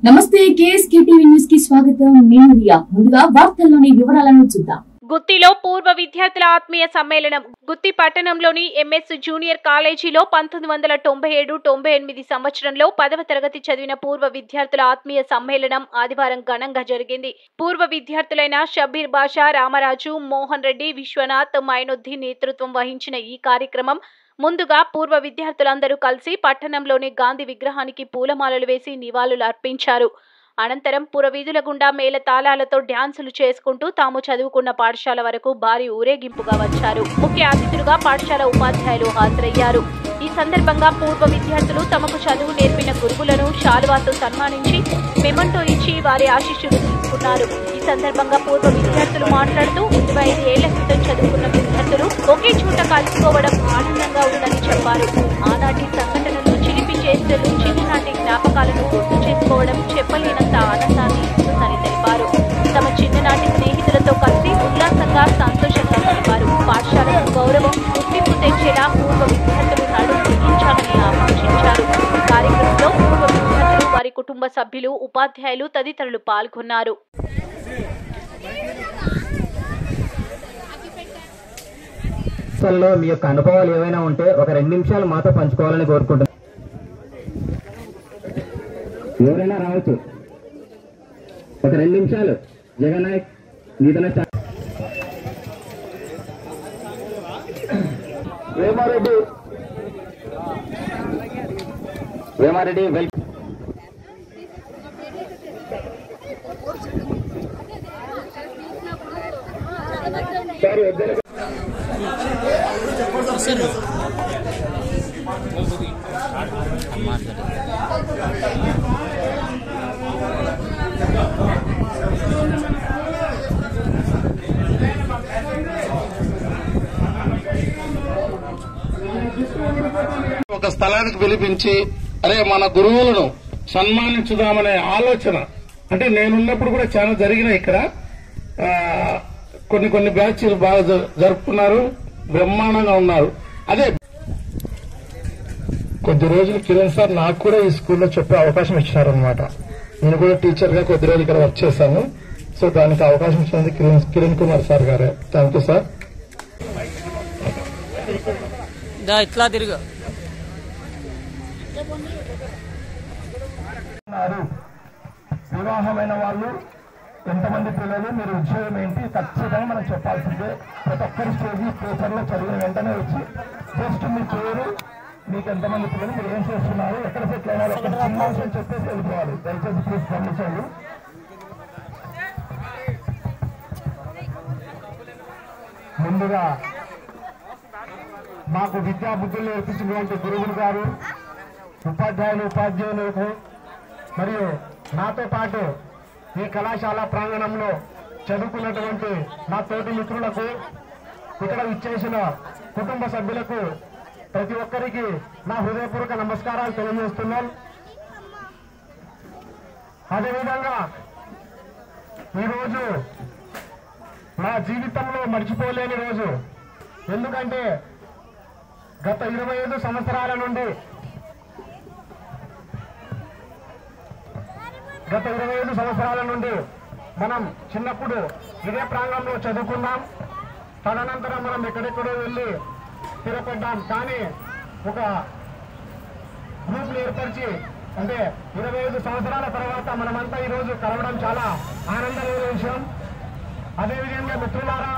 నమస్తే KSK TV news కి స్వాగతం నేను రియా ముందుగా వార్తల్లోని వివరాలను చూద్దాం గుత్తిలో పూర్వ విద్యార్థుల ఆత్మీయ సమ్మేళనం గుత్తి పట్టణంలోని ఎంఎస్ జూనియర్ కాలేజీలో పంతొమ్మిది వందల తొంభై ఏడు తొంభై ఎనిమిది సంవత్సరంలో పదవ తరగతి చదివిన పూర్వ విద్యార్థుల ఆత్మీయ సమ్మేళనం ఆదివారం ఘనంగా జరిగింది పూర్వ విద్యార్థులైన షబీర్ బాషా రామరాజు మోహన్ రెడ్డి విశ్వనాథ్ మైనుద్దీన్ నేతృత్వం వహించిన ఈ కార్యక్రమం ముందుగా పూర్వ విద్యార్థులందరూ కలిసి పట్టణంలోని గాంధీ విగ్రహానికి పూలమాలలు వేసి నివాళులు అర్పించారు అనంతరం పురవీధుల గుండా మేళ తాళాలతో డ్యాన్సులు చేసుకుంటూ తాము చదువుకున్న పాఠశాల వరకు భారీ ఊరేగింపుగా వచ్చారు ముఖ్య అతిథులుగా పాఠశాల ఉపాధ్యాయులు హాజరయ్యారు ఈ సందర్భంగా పూర్వ విద్యార్థులు తమకు చదువు నేర్పిన గురువులను శాలువాతో సన్మానించి మెమంటో ఇచ్చి వారి ఆశీస్సులు తీసుకున్నారు ఈ సందర్భంగా పూర్వ విద్యార్థులు మాట్లాడుతూ ఇరవై ఐదు ఏళ్ల క్రితం చదువుకున్న విద్యార్థులు ఒకే చోట కలుసుకోవడం ఆనందంగా ఉందని చెప్పారు ఆనాటి సంఘటనలు చిలిపి చేష్టలు చిన్ననాటి జ్ఞాపకాలను గుర్తు చేసుకోవడం చెప్పలేనంత ఆనందాన్ని ఇస్తుందని తెలిపారు తమ చిన్ననాటి స్నేహితులతో కలిసి ఉల్లాసంగా సంతోషంగా గడిపారు పాఠశాలకు గౌరవం గుర్తింపు తెచ్చేలా పూర్వ విద్యార్థులు నడుం బిగించాలని ఆకాంక్షించారు కార్యక్రమంలో పూర్వ విద్యార్థులు వారి కుటుంబ సభ్యులు ఉపాధ్యాయులు తదితరులు పాల్గొన్నారు లో మీ యొక్క అనుభవాలు ఏవైనా ఉంటే ఒక రెండు నిమిషాలు మాతో పంచుకోవాలని కోరుకుంటున్నాను ఎవరైనా రావచ్చు ఒక రెండు నిమిషాలు జగన్ నాయక్ నీతోనే start Vemareddy Vemareddy well sir ఇద్దరు ఒక స్థలానికి పిలిపించి అరే మన గురువులను సన్మానించుదామనే ఆలోచన అంటే నేనున్నప్పుడు కూడా చాలా జరిగినాయి ఇక్కడ ఆ, కొన్ని కొన్ని బ్యాచ్లు బాగా జ- జరుపుకున్నారు బ్రహ్మాండంగా ఉన్నారు అదే కొద్ది రోజులు కిరణ్ సార్ నాకు కూడా ఈ స్కూల్లో చెప్పే అవకాశం ఇచ్చారనమాట నేను కూడా టీచర్ గా కొద్ది రోజులు ఇక్కడ వర్క్ చేశాను సో దానికి అవకాశం ఇచ్చినందుకు కిరణ్ కిరణ్ కుమార్ సార్ గారే థ్యాంక్ యూ సార్ దా ఇట్లా తిరుగు ఉన్నారు. వివాహమైన వాళ్ళు ఎంతమంది పిల్లలు మీరు ఉద్యోగం ఏంటి ఖచ్చితంగా మనం చెప్పాల్సిందే ప్రతి ఒక్కరి స్టేజ్ పేపర్లో చదివిన వెంటనే వచ్చి జస్ట్ మీ పేరు మీకు ఎంతమంది పిల్లలు మీరు ఏం చేస్తున్నారు ఎక్కడ సెటిల్ అయినారు ఒక చిన్న విషయం చెప్పేసి వెళ్ళిపోవాలి దయచేసి ప్లీజ్ గమనించండి ముందుగా మాకు విద్యా బుద్ధులు నేర్పించినటువంటి గురువులు గారు ఉపాధ్యాయులు ఉపాధ్యాయులకు మరియు నాతో పాటు ఈ కళాశాల ప్రాంగణంలో చదువుకున్నటువంటి నా తోటి మిత్రులకు ఇక్కడ ఇచ్చేసిన కుటుంబ సభ్యులకు ప్రతి ఒక్కరికి నా హృదయపూర్వక నమస్కారాలు తెలియజేస్తున్నాం అదేవిధంగా ఈరోజు నా జీవితంలో మర్చిపోలేని రోజు ఎందుకంటే గత ఇరవై ఐదు సంవత్సరాల నుండి గత ఇరవై ఐదు సంవత్సరాల నుండి మనం చిన్నప్పుడు ఇదే ప్రాంగంలో చదువుకున్నాం తదనంతరం మనం ఎక్కడెక్కడో వెళ్ళి స్థిరపడ్డాం కానీ ఒక గ్రూపులు ఏర్పరిచి అంటే ఇరవై ఐదు సంవత్సరాల తర్వాత మనమంతా ఈరోజు కలవడం చాలా ఆనందమైన విషయం అదేవిధంగా మిత్రులారా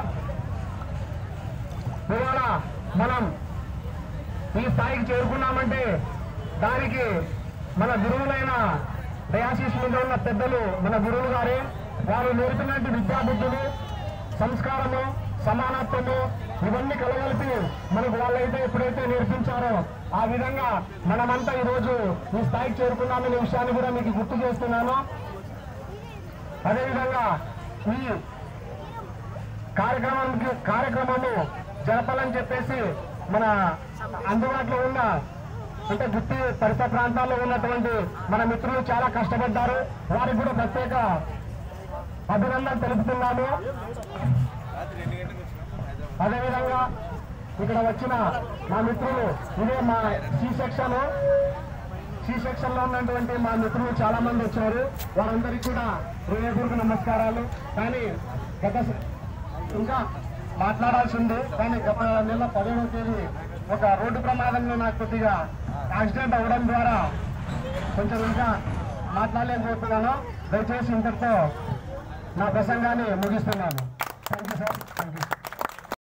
ఇవాళ మనం ఈ స్థాయికి చేరుకున్నామంటే దానికి మన గురువులైన దయాశీస్ మీద ఉన్న పెద్దలు మన గురువులు గారే వారు నేర్పినటువంటి విద్యాబుద్ధులు సంస్కారము సమానత్వము ఇవన్నీ కలగలిపి మనకు వాళ్ళైతే ఎప్పుడైతే నేర్పించారో ఆ విధంగా మనమంతా ఈరోజు ఈ స్థాయికి చేరుకున్నామనే విషయాన్ని కూడా మీకు గుర్తు చేస్తున్నాను అదేవిధంగా ఈ కార్యక్రమానికి కార్యక్రమము జరపాలని చెప్పేసి మన అందుబాటులో ఉన్న అంటే గుత్తి పరిసర ప్రాంతాల్లో ఉన్నటువంటి మన మిత్రులు చాలా కష్టపడ్డారు వారికి కూడా ప్రత్యేక అభినందన తెలుపుతున్నాము అదేవిధంగా ఇక్కడ వచ్చిన మా మిత్రులు ఇదే మా సి సెక్షన్ సి సెక్షన్ లో ఉన్నటువంటి మా మిత్రులు చాలా మంది వచ్చారు వారందరికీ కూడా హృదయపూర్వక నమస్కారాలు కానీ గత స- ఇంకా మాట్లాడాల్సి ఉంది కానీ గత నెల పదిహేనవ తేదీ ఒక రోడ్డు ప్రమాదంలో నాకు కొద్దిగా యాక్సిడెంట్ అవ్వడం ద్వారా కొంచెం ఇంకా మాట్లాడలేకపోతున్నాను దయచేసి ఇంతటితో నా ప్రసంగాన్ని ముగిస్తున్నాను thank you sir thank you